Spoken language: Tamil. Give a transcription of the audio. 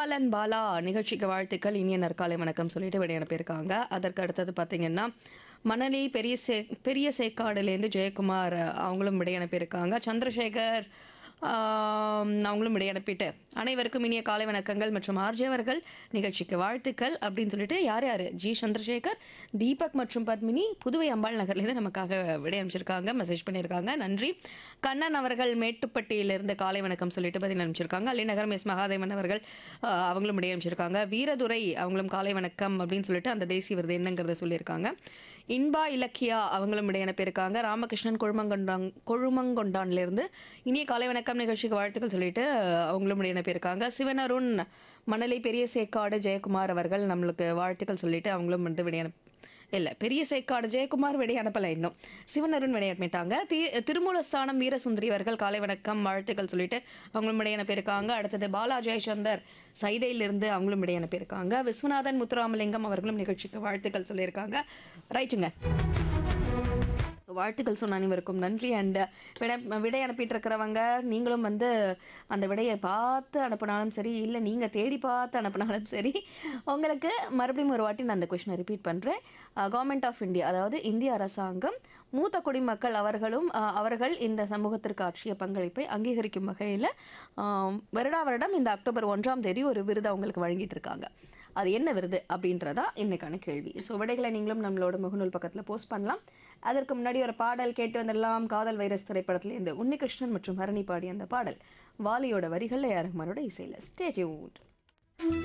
கோபாலன் பாலா நிகழ்ச்சிக்கு வாழ்த்துக்கள் இனிய நற்காலை வணக்கம் சொல்லிட்டு விடை அனுப்பியிருக்காங்க அதற்கு அடுத்தது பார்த்தீங்கன்னா மணலி பெரிய சே பெரிய சேக்காடுலேருந்து ஜெயக்குமார் அவங்களும் விடை அனுப்பியிருக்காங்க சந்திரசேகர் ஆம், அவங்களும் விடை அனுப்பிட்டு அனைவருக்கும் இனிய காலை வணக்கங்கள் மற்றும் ஆர்ஜே அவர்கள் நிகழ்ச்சிக்கு வாழ்த்துக்கள் அப்படின்னு சொல்லிட்டு யார் யார் ஜி சந்திரசேகர் தீபக் மற்றும் பத்மினி புதுவை அம்பாள் நகர்லேருந்து நமக்காக விடை அனுப்பிச்சிருக்காங்க மெசேஜ் பண்ணியிருக்காங்க நன்றி கண்ணன் அவர்கள் மேட்டுப்பட்டியிலிருந்து காலை வணக்கம் சொல்லிட்டு பதில் அனுப்பிச்சிருக்காங்க அலிநகரம் எஸ் மகாதேவன் அவர்கள் ஆ, அவங்களும் விடை அனுப்பிச்சிருக்காங்க வீரதுரை அவங்களும் காலை வணக்கம் அப்படின்னு சொல்லிட்டு அந்த தேசிய விருது என்னங்கிறத சொல்லியிருக்காங்க இன்பா இலக்கியா அவங்களும் விடை அனுப்பியிருக்காங்க ராமகிருஷ்ணன் கொழுமங்கொண்டான் கொழுமங்கொண்டான்லேருந்து இனிய காலை வணக்கம் நிகழ்ச்சிக்கு வாழ்த்துக்கள் சொல்லிட்டு அவங்களும் விடை அனுப்பியிருக்காங்க சிவனருண் மணலை பெரிய சேக்காடு ஜெயக்குமார் அவர்கள் நம்மளுக்கு வாழ்த்துக்கள் சொல்லிட்டு அவங்களும் வந்து விடை அனுப்ப இல்லை பெரிய சேக்காடு ஜெயக்குமார் விடை அனுப்பலை இன்னும் சிவனருண் விடை அனுப்பிட்டாங்க தி திருமூலஸ்தானம் வீரசுந்தரி அவர்கள் காலை வணக்கம் வாழ்த்துக்கள் சொல்லிட்டு அவங்களும் விடை அனுப்பியிருக்காங்க அடுத்தது பாலா ஜெயச்சந்தர் சைதையிலிருந்து அவங்களும் விடை அனுப்பியிருக்காங்க விஸ்வநாதன் முத்துராமலிங்கம் அவர்களும் நிகழ்ச்சிக்கு வாழ்த்துக்கள் சொல்லியிருக்காங்க ரைட்டுங்க ஸோ வாழ்த்துக்கள் சொன்ன அனைவருக்கும் நன்றி அண்ட் விடை விடை அனுப்பிட்டு இருக்கிறவங்க நீங்களும் வந்து அந்த விடையை பார்த்து அனுப்பினாலும் சரி இல்லை நீங்கள் தேடி பார்த்து அனுப்பினாலும் சரி உங்களுக்கு மறுபடியும் ஒரு வாட்டி நான் அந்த கொஷினை ரிப்பீட் பண்ணுறேன் கவர்மெண்ட் ஆஃப் இந்தியா அதாவது இந்திய அரசாங்கம் மூத்த குடிமக்கள் அவர்களும் அஹ், அவர்கள் இந்த சமூகத்திற்கு ஆற்றிய பங்களிப்பை அங்கீகரிக்கும் வகையில் வருடா வருடம் இந்த அக்டோபர் ஒன்றாம் தேதி ஒரு விருது அவங்களுக்கு வழங்கிட்டு இருக்காங்க அது என்ன விருது அப்படின்றதா இன்னைக்கான கேள்வி ஸோ விடைகளை நீங்களும் நம்மளோட முகநூல் பக்கத்தில் போஸ்ட் பண்ணலாம் அதற்கு முன்னாடி ஒரு பாடல் கேட்டு வந்துடலாம் காதல் வைரஸ் திரைப்படத்திலேருந்து உன்னிகிருஷ்ணன் மற்றும் ஹரணி பாடிய அந்த பாடல் வாலியோட வரிகளில் யாருமாரோட இசையில் ஸ்டேட்யூட்